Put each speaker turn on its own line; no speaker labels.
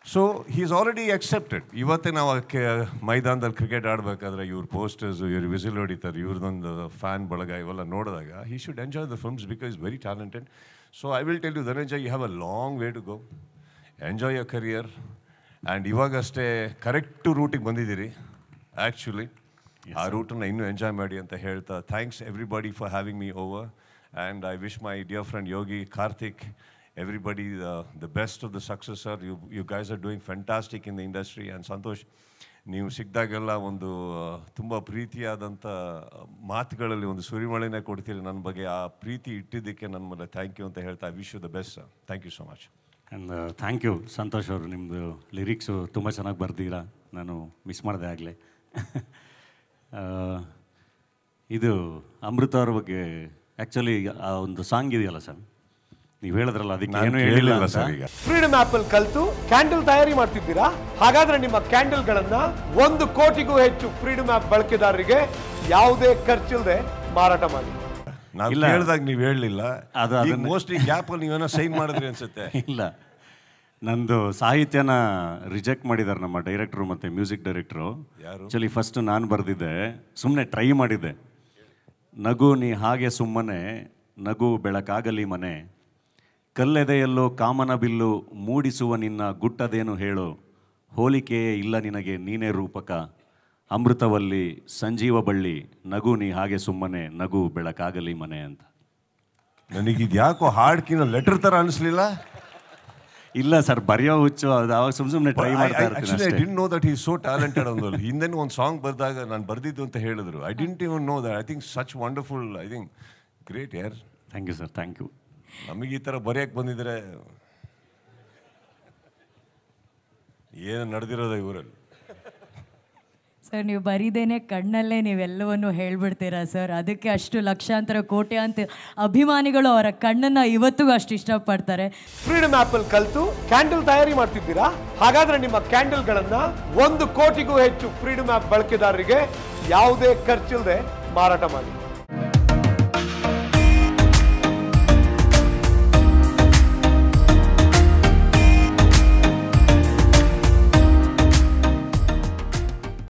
So he's already accepted ಇವತ್ತೇ ನಾವು K ಮೈದಾನದಲ್ಲಿ ಕ್ರಿಕೆಟ್ ಆಡಬೇಕಾದ್ರೆ ಇವ್ರ ಪೋಸ್ಟರ್ಸ್ ಇವ್ರ ವಿಸಿಲ್ ಹೊಡಿತಾರೆ ಇವ್ರದೊಂದು ಫ್ಯಾನ್ ಬಳಗ ಇವೆಲ್ಲ ನೋಡಿದಾಗ he should enjoy the films because very talented so I will tell you Dhananjay you have a long way to go enjoy your career and ಇವಾಗಷ್ಟೇ ಕರೆಕ್ಟ್ ರೂಟಿಗೆ ಬಂದಿದ್ದೀರಿ ಆ್ಯಕ್ಚುಲಿ ಆ ರೂಟನ್ನು ಇನ್ನೂ ಎಂಜಾಯ್ ಮಾಡಿ ಅಂತ ಹೇಳ್ತಾ thanks everybody for having me over and I wish my dear friend Yogi Karthik everybody the best of the successor you you guys are doing fantastic in the industry and Santosh ನೀವು ಸಿಕ್ಕಿದಾಗೆಲ್ಲ ಒಂದು ತುಂಬ ಪ್ರೀತಿಯಾದಂಥ ಮಾತುಗಳಲ್ಲಿ ಒಂದು ಸುರಿಮಳೆನೇ ಕೊಡ್ತೀರಿ ನನ್ನ ಬಗ್ಗೆ ಆ ಪ್ರೀತಿ ಇಟ್ಟಿದ್ದಕ್ಕೆ ನನ್ನ ಮೇಲೆ ಥ್ಯಾಂಕ್ ಯು ಅಂತ ಹೇಳ್ತಾ I wish you the best thank you so much
and thank you Santosh ಅವರು ನಿಮ್ಮದು ಲಿರಿಕ್ಸು ತುಂಬ ಚೆನ್ನಾಗಿ ಬರ್ದಿರಾ ನಾನು ಮಿಸ್ ಮಾಡಿದೆ ಆಗಲೇ ಇದು ಅಮೃತ ಅವ್ರ ಬಗ್ಗೆ ಆ್ಯಕ್ಚುಲಿ ಆ ಒಂದು ಸಾಂಗ್ ಇದೆಯಲ್ಲ ಸರ್ ನೀವು ಹೇಳಿದ್ರಲ್ಲ ಅದಕ್ಕೆ
ನಾನು
ಏನು ಹೇಳಿಲ್ಲ
ಕೇಳಿಲ್ಲ
ಅಂತ.
ಸರ್ ಈಗ
ಫ್ರೀಡಮ್ ಆಪ್ ಅಲ್ಲಿ ಕಲ್ತು ಕ್ಯಾಂಡಲ್ ತಯಾರಿ ಮಾಡ್ತಿದ್ದೀರಾ ಹಾಗಾದ್ರೆ ನಿಮ್ಮ ಕ್ಯಾಂಡಲ್ ಗಳನ್ನ ಒಂದು ಕೋಟಿಗೂ ಹೆಚ್ಚು ಫ್ರೀಡಮ್ ಆಪ್ ಬಳಕೆದಾರರಿಗೆ ಯಾವುದೇ ಖರ್ಚಿಲ್ಲದೆ ಮಾರಾಟ ಮಾಡಿ
ನಾವು
ಇಲ್ಲ.
ಕೇಳಿದಾಗ ನೀವು ಹೇಳಲಿಲ್ಲ
ಅದು
ಅದು
ಅದನ್ನೇ-
ಮೋಸ್ಟ್ಲಿ ಗ್ಯಾಪಲ್ಲಿ ನೀವೇನೋ ಸೈನ್ ಮಾಡಿದ್ರಿ ಅನ್ಸುತ್ತೆ
ಇಲ್ಲ ನಂದು ಸಾಹಿತ್ಯನ ರಿಜೆಕ್ಟ್ ಮಾಡಿದ್ದಾರೆ ನಮ್ಮ ಡೈರೆಕ್ಟ್ರು ಮತ್ತು ಮ್ಯೂಸಿಕ್ ಡೈರೆಕ್ಟ್ರು
ಯಾರು?
ಆ್ಯಕ್ಚುಲಿ ಫಸ್ಟ್ ನಾನು ಬರೆದಿದ್ದೆ ಸುಮ್ಮನೆ ಟ್ರೈ ಮಾಡಿದ್ದೆ ನಗು ನೀ ಹಾಗೆ ಸುಮ್ಮನೆ ನಗು ಬೆಳಕಾಗಲಿ ಮನೆ ಕಲ್ಲೆದೆಯಲ್ಲೋ ಕಾಮನ ಬಿಲ್ಲು ಮೂಡಿಸುವ ನಿನ್ನ ಗುಟ್ಟದೇನು ಹೇಳು ಹೋಲಿಕೆಯೇ ಇಲ್ಲ ನಿನಗೆ ನೀನೇ ರೂಪಕ ಅಮೃತವಲ್ಲಿ ಸಂಜೀವ ಬಳ್ಳಿ ನಗು ನೀ ಹಾಗೆ ಸುಮ್ಮನೆ ನಗು ಬೆಳಕಾಗಲಿ ಮನೆ ಅಂತ
ನನಗಿದು ಯಾಕೋ ಹಾಡ್ಕಿನ ಲೆಟರ್ ಥರ ಅನಿಸ್ಲಿಲ್ಲ
ಇಲ್ಲ ಸರ್ ಬರೆಯೋ ಹುಚ್ಚು ಅದು ಅವಾಗ ಸುಮ್ ಸುಮ್ಮನೆ ಟ್ರೈ ಮಾಡ್ತಾ ಇರ್ತೀನಿ
ಆಕ್ಚುಲಿ ಐ
ಅಷ್ಟೇ
didn't know that he so talented ಒಂದು ಹಿಂದೆ ಒಂದು ಸಾಂಗ್ ಬರೆದಾಗ ನಾನು ಬರ್ದಿದ್ದು ಅಂತ ಹೇಳಿದ್ರು I didn't even know that I think such wonderful I think great ಯಾರ್
thank you sir thank you
ನಮಗೆ ಈ ಥರ ಬರೆಯಕ್ಕೆ ಬಂದಿದ್ರೆ ಏನು ನಡೆದಿರೋದು ಇವರಲ್ಲಿ
ಸರ್ ನೀವು ಬರೀದೇನೆ ಕಣ್ಣಲ್ಲೇ ನೀವೆಲ್ಲವನ್ನು ಹೇಳ್ಬಿಡ್ತೀರಾ ಸರ್ ಅದಕ್ಕೆ ಅಷ್ಟು ಲಕ್ಷಾಂತರ ಕೋಟ್ಯಾಂತರ ಅಭಿಮಾನಿಗಳು ಅವರ ಕಣ್ಣನ್ನು ಇವತ್ತಿಗೂ ಅಷ್ಟು ಇಷ್ಟಪಡ್ತಾರೆ
ಫ್ರೀಡಮ್ ಆಪ್ ಅಲ್ಲಿ ಕಲ್ತು ಕ್ಯಾಂಡಲ್ ತಯಾರಿ ಮಾಡ್ತಿದ್ದೀರಾ ಹಾಗಾದ್ರೆ ನಿಮ್ಮ ಕ್ಯಾಂಡಲ್ ಗಳನ್ನ ಒಂದು ಕೋಟಿಗೂ ಹೆಚ್ಚು ಫ್ರೀಡಮ್ ಆಪ್ ಬಳಕೆದಾರರಿಗೆ ಯಾವುದೇ ಖರ್ಚಿಲ್ಲದೆ ಮಾರಾಟ ಮಾಡಿ